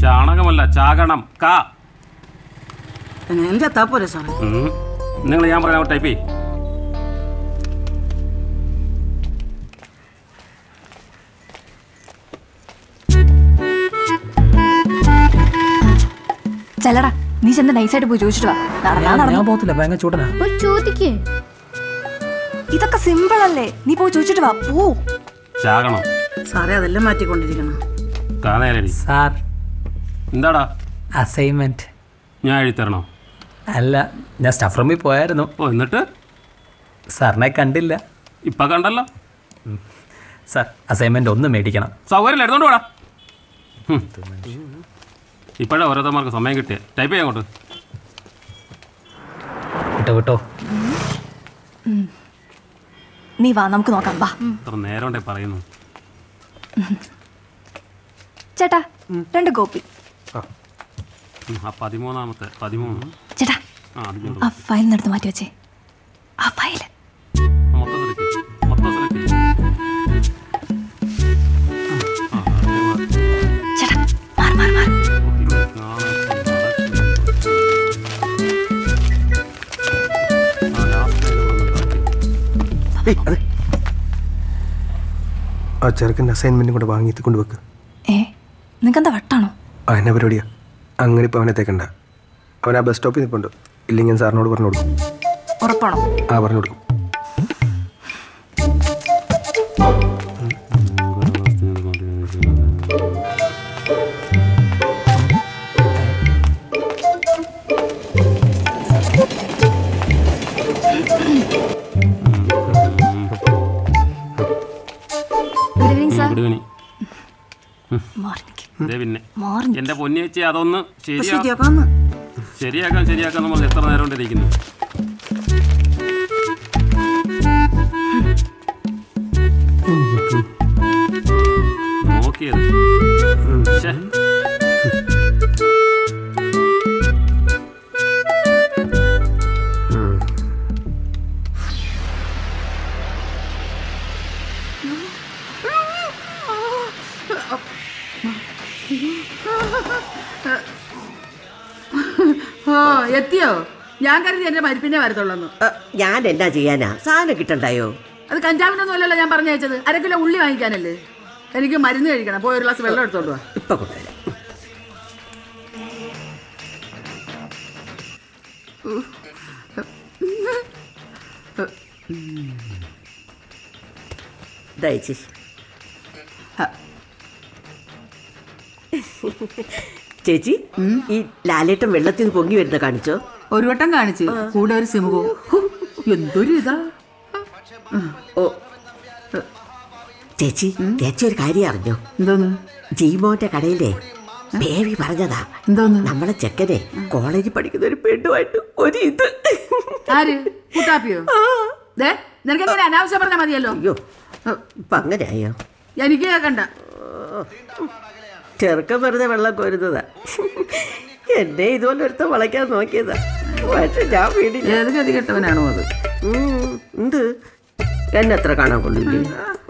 ചാണകമല്ല ചാകണം കാ എങ്ങനെയും ചത്താ പോരെ സാറേ നിങ്ങൾ ഞാൻ പറഞ്ഞ ടൈപ്പ് ചെയ് ചെല്ലടാ നീ ചെന്ന് നൈസായിട്ട് പോയി ചോദിച്ചിട്ട് വാ നടന്നാ ഞാൻ നടന്നു പോകത്തില്ല ഭയങ്കര ചൂടനാ പോയി ചോദിക്കേ ഇതൊക്കെ സിമ്പിൾ അല്ലേ നീ പോയി ചോദിച്ചിട്ട് വാ പോ ചാകണം സാറേ അതെല്ലാം മാറ്റിക്കൊണ്ടിരിക്കണം കാ നേരടി സാർ എന്താടാ അസൈൻമെന്റ് ഞാൻ എഴുതിത്തരണോ അല്ല ഞാൻ സ്റ്റഫ് റൂമിൽ പോയായിരുന്നു ഓ എന്നിട്ട് സാറിനെ കണ്ടില്ല ഇപ്പൊ കണ്ടല്ലോ സാർ അസൈൻമെന്റ് ഒന്ന് മേടിക്കണം സൗകര്യം എടുത്തോണ്ട് പോടാ ഇപ്പോഴാണ് ഓരോരുത്തന്മാർക്ക് സമയം കിട്ടിയ ടൈപ്പ് ചെയ്യാൻ അങ്ങോട്ട് വിട്ടോ വിട്ടോ നീ വാ നമുക്ക് നോക്കാം വാ ഇത്ര നേരം കൊണ്ടേ പറയുന്നു ചേട്ടാ രണ്ട് കോപ്പി ഉം, ആ പതിമൂന്നാമത്തെ പതിമൂന്ന് ചേട്ടാ ആ അത് ആ ഫയൽ എടുത്ത് മാറ്റി വെച്ചേ ആ ഫയൽ മൊത്തം സെലക്ട് ചെയ്യ്. മൊത്തം സെലക്ട് ചെയ്യ്. ആ, അതേപോലെ. ചേട്ടാ മാറി മാറി മാറി ആ, last line ഇവിടെ ഒന്ന് ഏയ് അതെ ആ ചെറുക്കൻ്റെ അസൈൻമെൻറ്റും കൂടെ വാങ്ങിയിട്ട് കൊണ്ടുവെക്ക് ഏ നിങ്ങക്കെന്താ വട്ടാണോ ആ എന്നാ പരിപാടിയാ അങ്ങനെ ഇപ്പോൾ അവനെ തേക്കണ്ട അവൻ ആ ബസ് സ്റ്റോപ്പിൽ നിൽപ്പുണ്ട് ഇല്ലെങ്കിൽ ഞാൻ സാറിനോട് പറഞ്ഞു കൊടുക്കും ഉറപ്പാണോ ആ പറഞ്ഞു കൊടുക്കും good evening sir good evening മാറി നിൽക്ക്. ദേ പിന്നെ മാറി നിൽക്ക്. എന്റെ പൊന്നിയേച്ചി അതൊന്ന് ശരിയാ ശരിയാക്കാന്ന് ശരിയാക്കാൻ ശരിയാക്കാൻ നമ്മൾ എത്ര നേരം കൊണ്ടിരിക്കുന്നു നോക്കിയത് ശ്ശെ. ഓ എത്തിയോ ഞാൻ കരുതി എന്റെ മരിപ്പിനെ വരത്തുള്ളൂ ഞാൻ എന്നാ ചെയ്യാനാ സാധനം കിട്ടണ്ടായോ അത് കഞ്ചാവിനൊന്നും അല്ലല്ലോ ഞാൻ പറഞ്ഞയച്ചത് അര കിലോ ഉള്ളി വാങ്ങിക്കാനല്ലേ എനിക്ക് മരുന്ന് കഴിക്കണം പോയി ഒരു ഗ്ലാസ് വെള്ളം എടുത്തോണ്ട് വാ ഇപ്പൊ കൊണ്ടുവരാം ദയച്ചി ചേച്ചി ഈ ലാലേട്ടൻ വെള്ളത്തിൽ നിന്ന് പൊങ്ങി വരുന്ന കാണിച്ചോ ഒരു വട്ടം കാണിച്ച് കൂടെ ഒരു സിമുകോ എന്തൊരു ഇതാ ഓ ചേച്ചി ചേച്ചി ഒരു കാര്യം അറിഞ്ഞോ എന്തോന്ന് ജീമോന്റെ കടയിലെ ബേബി പറഞ്ഞതാ എന്തോന്ന് നമ്മളെ ചെക്കനെ കോളേജിൽ പഠിക്കുന്ന ഒരു പെണ്ണുമായിട്ട് ഒരു ഇത് ആര് കുട്ടാപ്പിയോ ദേ നിനക്ക് എങ്ങനെ അനാവശ്യം പറഞ്ഞാൽ മതിയല്ലോ അയ്യോ ഇപ്പൊ അങ്ങനെയായോ എനിക്ക് കേൾക്കണ്ട ചെറുക്കം വെറുതെ വെള്ളം കോരുന്നതാ എന്നെ ഇതുപോലെ ഒരുത്തം വളയ്ക്കാൻ നോക്കിയതാ പക്ഷെ ഞാൻ വീടില്ല ഏത് ഗതി കെട്ടവനാണോ അത് ഉം, എന്ത് എന്നെ അത്ര കാണാൻ കൊള്ളില്ലേ